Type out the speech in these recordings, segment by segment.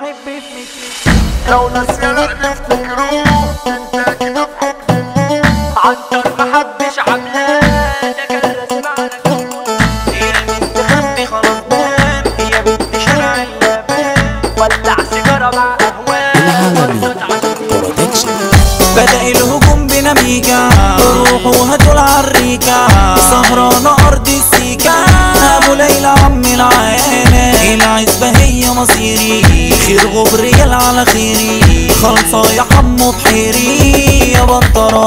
احب في لو ناس يلا نفتكروه انت كده عنتر محبش عاملاه ده كان رسم على كتفه. هي مستخبي خلاص بان هي بنت شارع اللبان ولع سيجارة مع أهوال بدأ الهجوم بنميجة روحوا هاتوا العريكة سهرانة أرض السيكة أبو ليلى عم العيانة العزبة هي مصيري خير غبريال على خيري خلصة يا حمو بحيري يا بطرة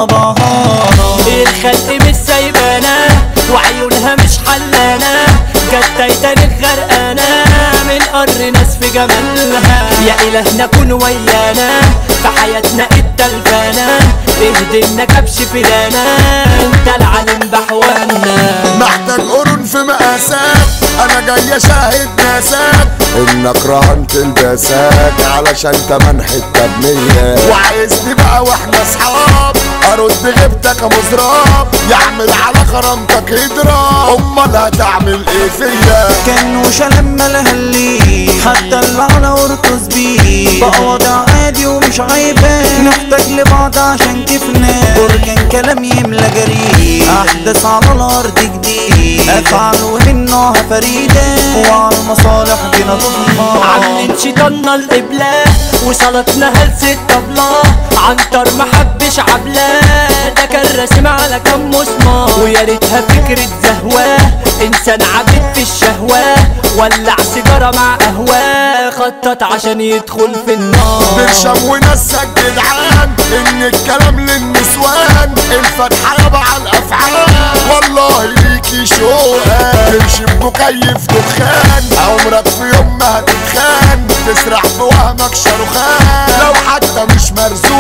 بهارة الخلق مش سايبانا وعيونها مش حلانة جت تايتانيك غرقانة من قر ناس في جمالها يا إلهنا كن ويانا في حياتنا التلفانة اهدنا كبش فلانا انت العالم بحوانا محتاج قرن في مقاسات انا جاي اشاهد ناسات انك رهنت الباسات علشان تمن حته بنيه وعايزني بقى واحنا اصحاب ارد غيبتك يا مزراب يعمل على كرامتك اضراب امال هتعمل ايه فيا كانوشة لما لهلي حتى اللي على ارقص بيه بقى وضع عادي ومش عيبان نحتاج لبعض عشان كفنا بركان كلام يملى جريء احدث على الارض جديد افعال ومنها فريدة وعلى المصالح بنا تضمن عاملين شيطاننا القبلة وصلتنا هلسة طبلة عنتر محبش عبلة ده كان راسم على كام مسمار ويا ريتها فكرة زهوة انسان عبيد في الشهوة ولع سيجارة مع قهوة خطط عشان يدخل في النار برشام ونسك جدعان ان الكلام للنسوان الفتحة يابا على الافعال والله ليكي شوقة تمشي بمكيف دخان عمرك في يوم ما هتتخان تسرح في وهمك شاروخان لو حتى مش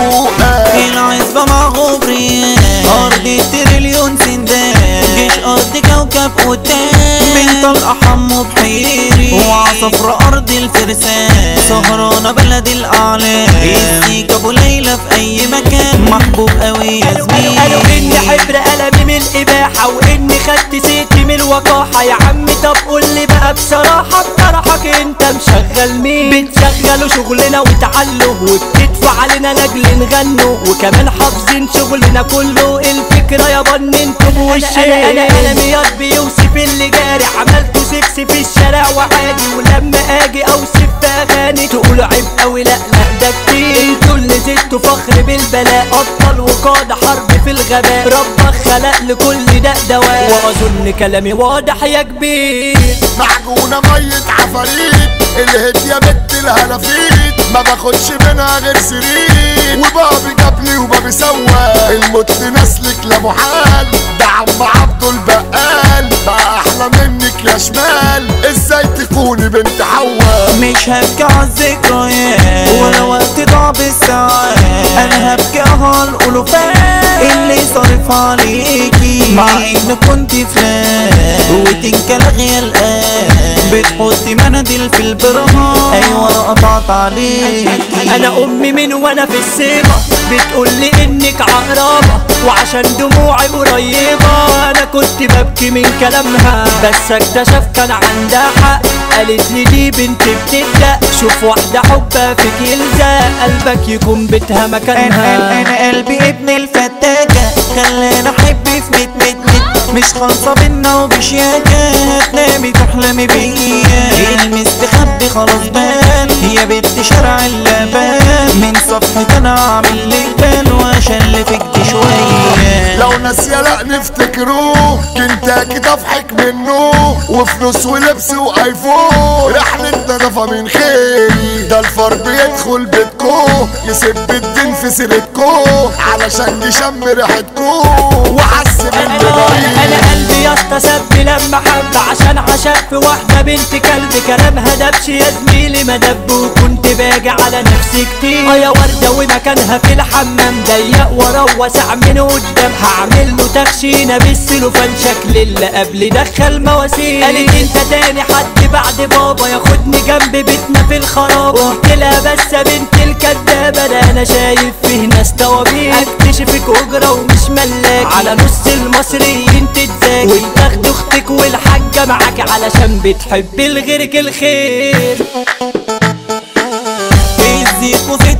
مرزوقة العزبة مع غبري أرض تريليون سندان جيش أرض كوكب قدام من طلقة حمو بحيري وعصفر أرض الفرسان سهرانة بلد الأعلام السيك أبو ليلى في أي مكان محبوب أوي يا قالوا قالوا اني زميلي حبر قلمي من الاباحة واني خدت سيتي من الوقاحة يا عمي طب قول لي بقى بصراحة بطرحك انت مشغل مين بتشغلوا شغلنا وتعلوا وبتدفع علينا لاجل نغنوا وكمان حافظين شغلنا كله الفكرة يا بن انتوا بوشين انا انا انا مياد بيوصف اللي جاري عملته سكس في الشارع وعادي ولما اجي اوصف في اغاني تقولوا عيب قوي لا لا ده كتير انتوا اللي زدتوا فخر بالبلاء ابطال وقادة حرب في الغباء ربك خلق لكل ده دواء واظن كلامي واضح يا كبير معجونة مية عفاريت الهد يا بنت الهلافيت ما باخدش منها غير سرير وبابي جابلي وبابي سوا الموت نسلك لا محال ده عم عبده البقال بقى احلى منك يا شمال ازاي تكوني بنت حوا مش هبكي على الذكريات ولا وقت ضاع بالساعات انا هبكي على الالوفات اللي صارف عليكي مع ان كنت فلان وتنكلغي الان بتحطي مناديل في البرهان ايوه انا قطعت عليكي انا امي من وانا في السيبة بتقول لي انك عقربة وعشان دموعي قريبة انا كنت ببكي من كلامها بس اكتشف كان عندها حق قالت لي دي بنت بتبدأ شوف واحدة حبها فيك يلزق قلبك يكون بيتها انا مكانها انا قلبي ابن الفتاكة خلاني احب في ميت ميت ميت مش خالصة بينا وبشياكة هتنامي تحلمي بيا المستخبي خلاص بان هي بنت شارع اللبان من صفحة انا عامل لك بان واشلفك شوية لو ناس يلا نفتكروه كنتاكي تضحك منه وفلوس ولبس وايفون رحلة نظافة من خيري ده الفار بيدخل بيتكو يسب الدين في سيرتكو علشان يشم ريحتكو وحس انا بالمضايق انا قلبي يا اسطى سب لما حب عشان عشق في واحده بنت كلب كلامها دبش يا زميلي ما دب وكنت باجي على نفسي كتير اه يا ورده ومكانها في الحمام ضيق ورا واسع من قدام هعمل له تخشينه بالسلوفان شكل اللي قبل دخل مواسير قالت انت تاني حد بعد بابا ياخدني جنب بيتنا في الخراب قلت لها بس يا بنت الكدابه ده انا شايف فيه ناس توابير اكتشفك اجره ومش ملاك على نص المصريين تتذاكر وتاخد اختك والحاجه معاك علشان بتحب لغيرك الخير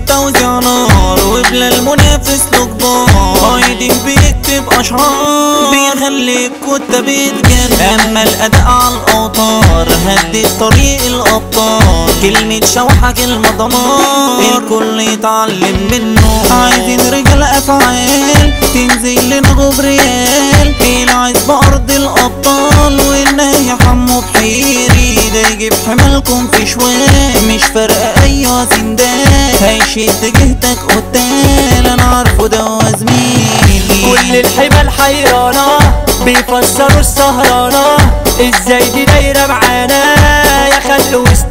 التوزيع نار وبلا المنافس له كبار ايدين بيكتب اشعار بيخليك كتاب يتجن اما الاداء على الاوتار هدي طريق الابطال كلمة شوحة كلمة دمار الكل يتعلم منه عايزين رجال افعال تنزل لنا غبريال العز بارض الابطال والنهي حمو بحيري ده يجيب حمالكم في شوال مش فارقة ايوه سندال هيشد جهتك قتال انا عارفه ده زميلي كل الحمل حيرانة بيفسروا السهرانة ازاي دي دايرة معانا يا خل وسط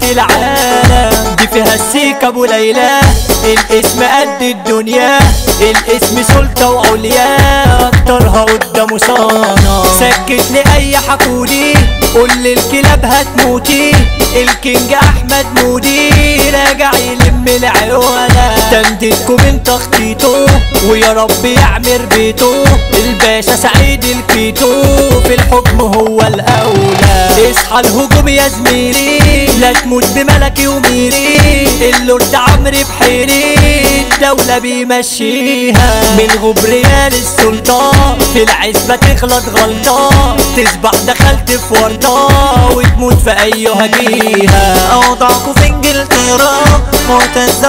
العالم دي فيها السيكة ابو ليلى الاسم قد الدنيا الاسم سلطة وعليا اكترها قدامه صانع سكت لي اي حقودي قول للكلاب هتموتي الكينج احمد مودي راجع يلم العيونة تمديدكم من تخطيطه ويا رب يعمر بيته الباشا سعيد الكيتو في الحكم هو الاولى اصحى الهجوم يا زميلي لا تموت بملكي وميري اللورد عمرو بحيري الدولة بيمشيها من غبريال السلطان في العزبة تغلط غلطة تصبح دخلت في ورطة وتموت في أي هجيها اوضاعكوا في انجلترا معتزة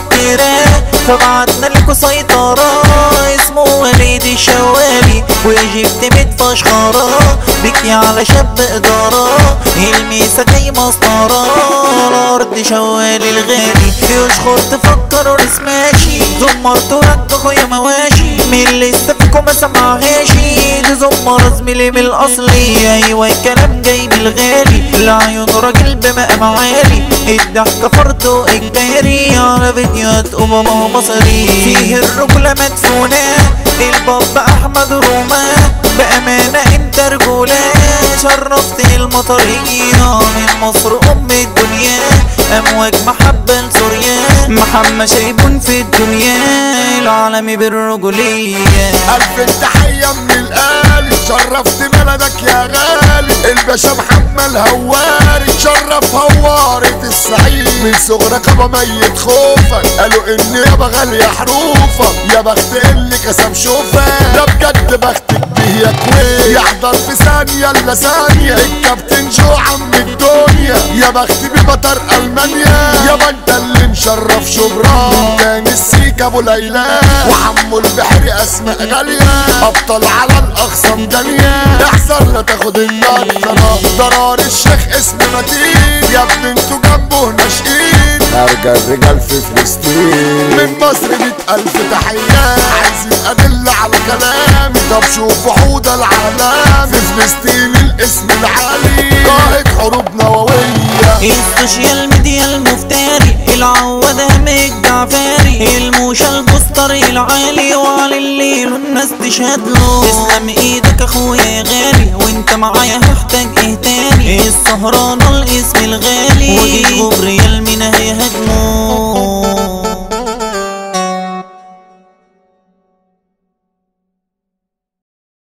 متوترة فبعتنا لكوا سيطرة اسمه وليد الشوالي وجبت متفشخرة بكي على شاب إدارة الميسة جاي مسطرة الأرض شوالي الغالي يشخر تفكروا ناس ماشي زمرت ورد اخويا مواشي من اللي فيكم ما سمعهاش دي زمر زميلي من الاصلي ايوه الكلام جاي من الغالي العيون راجل بمقام عالي الضحكة فرضه اجباري على فيديوهات امم مصري فيه الرجولة مدفونة الباب احمد روما بامانة انت رجولة شرفت المطرية من مصر ام الدنيا امواج محبة لسوريا محمد شايبون في الدنيا العالمي بالرجولية ألف تحية من القالي شرفت بلدك يا غالي الباشا محمد هواري شرف هوارة السعيد من صغرك ابا ميت خوفك قالوا ان يابا غالية حروفك يا بخت اللي كسب شوفك ده بجد بختك به يا كويت يحضر في ثانية الا ثانية الكابتن جو عم الدنيا يا بخت ببطر المانيا يابا انت اللي مشرف شبرا تاني السيك ابو ليلى وعمو البحر اسماء غالية ابطال على الاخصام دنيا احذر لا تاخد النضرة ضرار الشيخ اسم متين يا ابني انتوا جنبه ناشئين ارجع الرجال في فلسطين من مصر مئة الف تحية عايزين ادلة على كلامي طب شوفوا حوض العالم في فلسطين الاسم العالي قائد حروب نووية السوشيال ميديا المفتري العواد همك جعفاري الموشة البوستري العالي وعلى الليل والناس تشهد له تسلم ايدك اخويا غالي وانت معايا هحتاج ايه تاني السهرانة الاسم الغالي وجيت غبريال من هي هجي